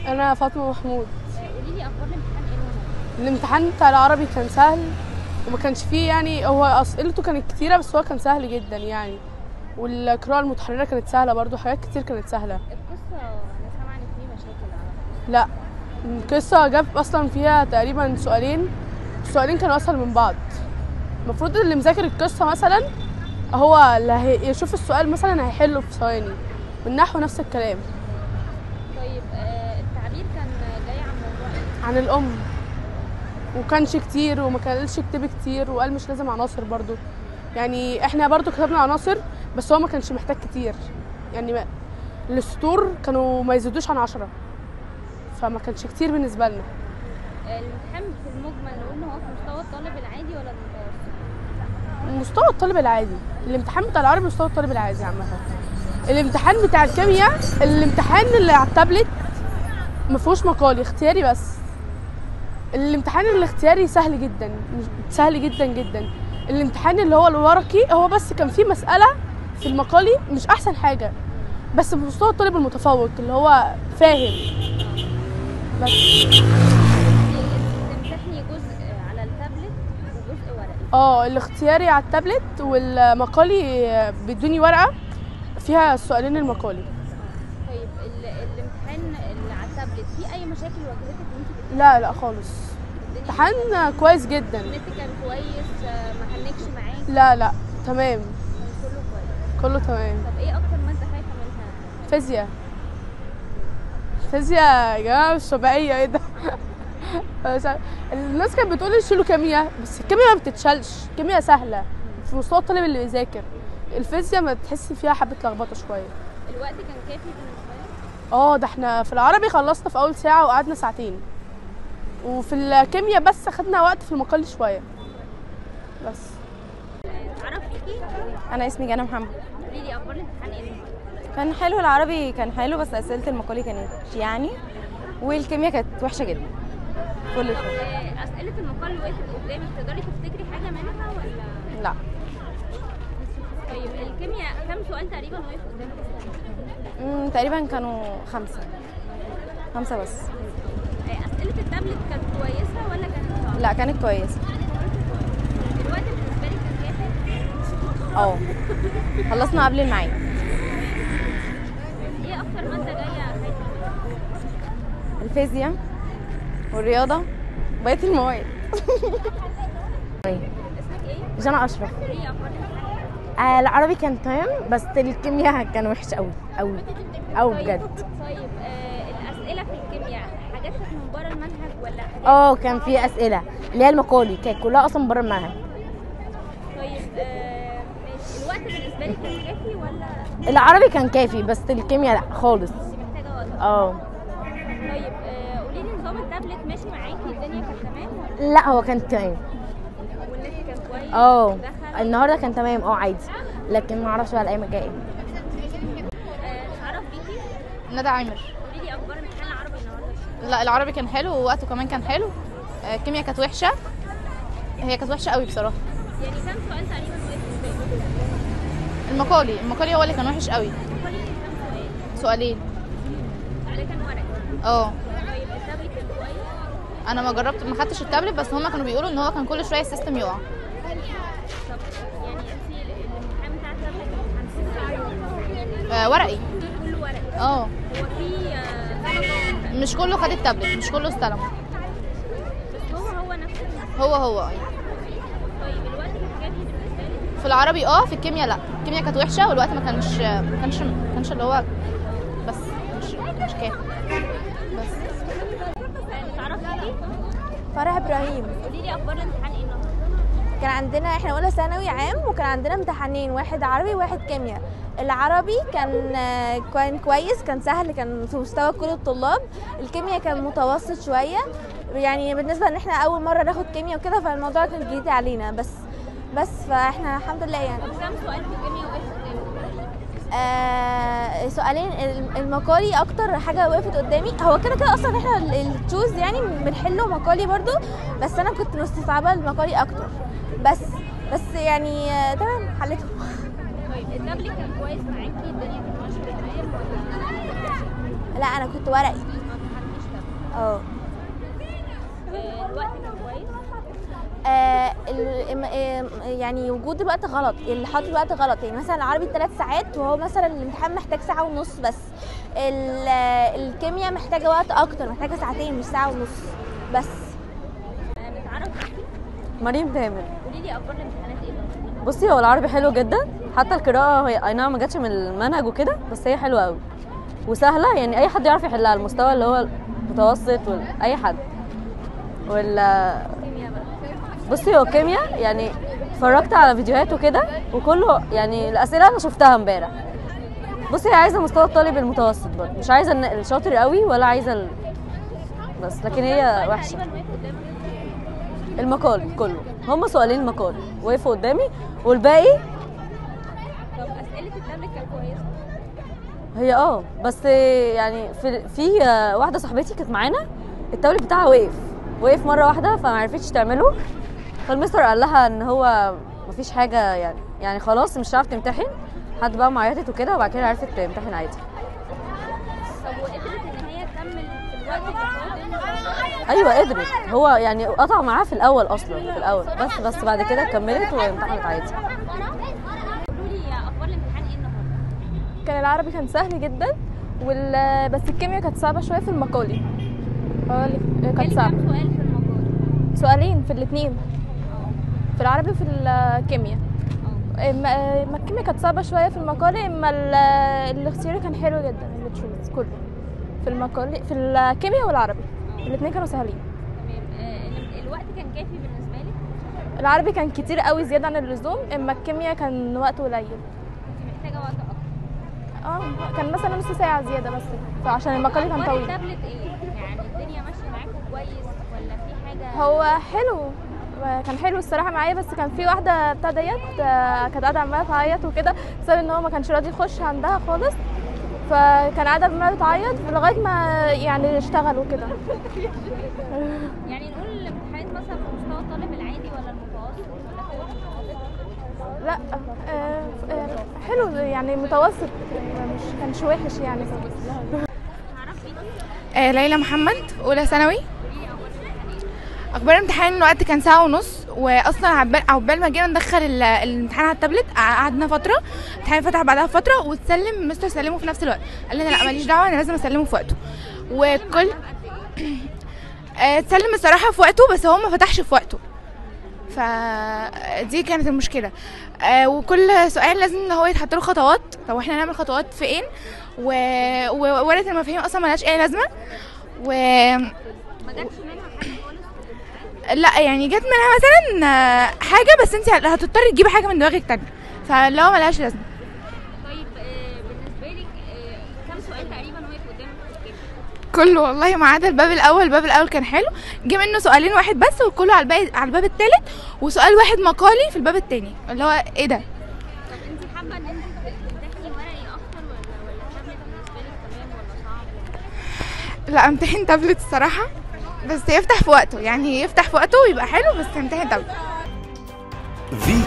انا فاطمه محمود قولي لي اخبار الامتحان ايه النهارده الامتحان بتاع العربي كان سهل وما كانش فيه يعني هو اسئلته كانت كتيره بس هو كان سهل جدا يعني والقراءه المتحرره كانت سهله برضو حاجات كتير كانت سهله القصه انا سامعه ان في مشاكل على لا القصه جاب اصلا فيها تقريبا سؤالين السؤالين كانوا اسهل من بعض المفروض اللي مذاكر القصه مثلا هو اللي هي- يشوف السؤال مثلا هيحله في ثواني والنحو نفس الكلام طيب آه التعبير كان جاي عن موضوع ايه عن الام وكانش كتير وما كانش كتب كتير وقال مش لازم عناصر برضو يعني احنا برضو كتبنا عناصر بس هو ما كانش محتاج كتير يعني ما السطور كانوا ما يزيدوش عن عشرة فما كانش كتير بالنسبة لنا آه الامتحان في المجمل نقول ان هو في مستوى الطالب العادي ولا المتوسط مستوى الطالب العادي الامتحان بتاع العربي مستوى الطالب العادي عامة الامتحان بتاع الكيمياء الامتحان اللي على التابلت ما فيهوش مقالي اختياري بس الامتحان الاختياري سهل جدا مش- سهل جدا جدا الامتحان اللي هو الورقي هو بس كان فيه مسألة في المقالي مش أحسن حاجة بس بمستوى الطالب المتفوق اللي هو فاهم بس تمتحني جزء على التابلت وجزء ورقي اه الاختياري على التابلت والمقالي بيدوني ورقة فيها السؤالين المقالي طيب ال- الامتحان اللي على التابلت فيه اي مشاكل واجهتك وانت لا لا خالص الدنيا امتحان كويس جدا النت كان كويس آه، ما هنكش معاك لا لا تمام كان كله كويس كله تمام طب ايه اكتر ماده خايفه منها فيزياء فيزياء يا جماعه مش طبيعيه ايه ده مش عارف- الناس كانت بتقول شيلوا كيمياء بس الكيمياء ما بتتشالش الكيمياء سهله في مستوى الطالب اللي بيذاكر الفيزياء ما تحسي فيها حبه لخبطه شويه الوقت كان كافي بالنسبه لك اه ده احنا في العربي خلصنا في اول ساعه وقعدنا ساعتين وفي الكيمياء بس خدنا وقت في المقال شويه بس تعرف فيكي انا اسمي جانا محمد قولي لي اخبار الامتحان ايه كان حلو العربي كان حلو بس اسئله المقالي كانت يعني والكيمياء كانت وحشه جدا كل طب الفرق آه، اسئله المقال وقفت قدامك تقدري تفتكري حاجه منها ولا لا طيب الكيمياء كم سؤال تقريبا وقف قدامك مم، تقريبا كانوا خمسه خمسه بس آه، اسئله التابلت كانت كويسه ولا كانت صعبه لا كانت كويسه الوقت بالنسبه لك كان كافي اه خلصنا قبل الميعاد ايه اكتر ماده جايه خايفه منها؟ الفيزياء والرياضه بقيه المواد اسمك ايه جانا اشرف قولي لي اخبار الامتحان آه العربي كان تمام بس الكيمياء كان وحش قوي قوي قوي بجد طيب آه الاسئله في الكيمياء حاجات كانت من بره المنهج ولا حاجات اه كان في اسئله اللي هي المقالي كانت كلها اصلا بره المنهج طيب آه ماشي الوقت بالنسبه لك كان كافي ولا العربي كان كافي بس الكيمياء لا خالص دي محتاجه وقت اه طيب آه قولي لي نظام التابلت ماشي معاكي الدنيا كانت تمام ولا لا هو كان تمام والنت كان كويس اه دخل النهارده كان تمام اه عادي لكن ما اعرفش بقى الايام الجايه آه تعرف بيكي ندى عامر قولي لي اخبار امتحان العربي النهارده لا العربي كان حلو ووقته كمان كان حلو آه، الكيمياء كانت وحشه هي كانت وحشه قوي بصراحه يعني كام سؤال تقريبا وقف قدامك المقالي المقالي هو اللي كان وحش قوي قولي لي كام سؤال سؤالين ده كان ورق اه طيب التابلت كان كويس انا ما جربت ما خدتش التابلت بس هما كانوا بيقولوا ان هو كان كل شويه السيستم يقع طب يعني انت الامتحان بتاع التابلت امتحان آه ورقي كله ورق اه هو في آه، مش كله خد التابلت مش كله استلم بس هو هو نفس المنهج. هو هو أيوة. طيب الوقت كان كافي بالنسبه لك في العربي اه في الكيمياء لا الكيمياء كانت وحشه والوقت ما كانش ما كانش ما كانش اللي هو بس مش مش كافي بس آه، تعرفي ليه فرح ابراهيم قولي لي اخبار الامتحان ايه النهارده كان عندنا احنا اولى ثانوي عام وكان عندنا امتحانين واحد عربي وواحد كيمياء العربي كان آه، كان كويس كان سهل كان في مستوى كل الطلاب الكيمياء كان متوسط شويه يعني بالنسبه ان احنا اول مره ناخد كيمياء وكده فالموضوع كان جديد علينا بس بس فاحنا الحمد لله يعني طب كام سؤال في الكيمياء وقف قدامك آه سؤالين الم- المقالي اكتر حاجه وقفت قدامي هو كده كده اصلا احنا ال- التشوز يعني بنحله مقالي برضو بس انا كنت مستصعبه المقالي اكتر بس بس يعني آه تمام حلته طيب التابلت كان كويس معاكي الدنيا كانت ماشيه تمام ولا لا انا كنت ورقي ما امتحنتيش اه آه، الوقت كان كويس آه، ال- ام- ام- يعني وجود الوقت غلط اللي حاطط الوقت غلط يعني مثلا العربي ثلاث ساعات وهو مثلا الامتحان محتاج ساعة ونص بس ال- الكيمياء محتاجة وقت أكتر محتاجة ساعتين مش ساعة ونص بس آه، متعرف مريم تامر قولي لي اخبار الامتحانات ايه بقى؟ بصي هو العربي حلو جدا حتى القراءة هي اي نعم ما جاتش من المنهج وكده بس هي حلوة قوي وسهلة يعني أي حد يعرف يحلها المستوى اللي هو المتوسط وال... أي حد وال كيمياء بقى بصي هو الكيمياء يعني اتفرجت على فيديوهات وكده وكله يعني الأسئلة أنا شفتها امبارح بصي هي عايزة مستوى الطالب المتوسط برضه مش عايزة الن- الشاطر قوي ولا عايزة ال... بس لكن هي وحشة تقريبا وقف قدامك المقال كله هما سؤالين مقال وقفوا قدامي والباقي طب اسئله التابلت كانت كويسه هي اه بس يعني في في واحده صاحبتي كانت معانا التابلت بتاعها وقف وقف مره واحده فما عرفتش تعمله فالمستر قال لها ان هو مفيش حاجه يعني يعني خلاص مش هتعرف تمتحن حد بقى معيطت وكده وبعد كده عرفت تمتحن عادي طب وقدرت ان هي تكمل في الوقت اللي ايوه قدرت هو يعني قطع معاه في الاول اصلا في الاول بس بس بعد كده كملت وامتحنت عادي قولوا لي اخبار الامتحان ايه النهارده؟ كان العربي كان سهل جدا وال... بس الكيمياء كانت صعبة شوية في المقالي اه اللي- كانت جالي صعبة كام سؤال في المقال؟ سؤالين في الاتنين في العربي وفي الكيمياء اه اما اما الكيمياء كانت صعبة شوية في المقالي اما ال- الاختياري كان حلو جدا اللي تشوز كله في المقالي في الكيمياء والعربي الاتنين كانوا سهلين تمام آه، ال- الوقت كان كافي بالنسبه لك؟ العربي كان كتير قوي زيادة عن اللزوم اما الكيمياء كان وقت قليل انت محتاجه وقت اكتر اه كان مثلا نص ساعة زيادة بس فعشان المقالي كان اخبار طويل التابلت ايه؟ يعني الدنيا ماشيه معاكم كويس ولا في حاجه هو حلو كان حلو الصراحه معايا بس كان في واحده بتاع ديت آه، كانت قاعده عماله تعيط وكده بسبب ان هو ما كانش راضي يخش عندها خالص فكان قاعده عماله تعيط لغايه ما يعني اشتغل وكده يعني نقول الامتحانات مثلا في مستوى الطالب العادي ولا المتوسط ولا فوق المتوسط؟ لا آه، آه، حلو يعني متوسط مش كانش وحش يعني آه ليلى محمد اولى ثانوي اخبار الامتحان الوقت كان ساعه ونص واصلا عبال عقبال ما جينا ندخل ال- الامتحان على التابلت قعدنا فتره الامتحان فتح بعدها بفتره واتسلم مستر سلمه في نفس الوقت قال لنا لا ماليش دعوه انا لازم اسلمه في وقته وكل آه، اتسلم الصراحه في وقته بس هو ما فتحش في وقته فدي كانت المشكله آه وكل سؤال لازم ان هو يتحط له خطوات طب احنا هنعمل خطوات فين و... وورقه المفاهيم اصلا ملهاش اي لازمه و ما جاتش منها حاجه خالص لا يعني جت منها مثلا آه، حاجه بس انت هتضطري تجيبي حاجه من دماغك تانية فلو ملهاش لازمه طيب آه، بالنسبه لك آه، كم سؤال تقريبا واقف قدامك في الكيمياء؟ كله والله ما عدا الباب الاول الباب الاول كان حلو جه منه سؤالين واحد بس وكله على الباقي على الباب التالت وسؤال واحد مقالي في الباب التاني اللي هو ايه ده طب انت حابه ان انت تمتحني ورقي اكتر ولا ولا التابلت بالنسبه لك تمام ولا صعب؟ لا امتحن تابلت الصراحه بس يفتح في وقته يعني يفتح في وقته ويبقى حلو بس امتحن تابلت فيتو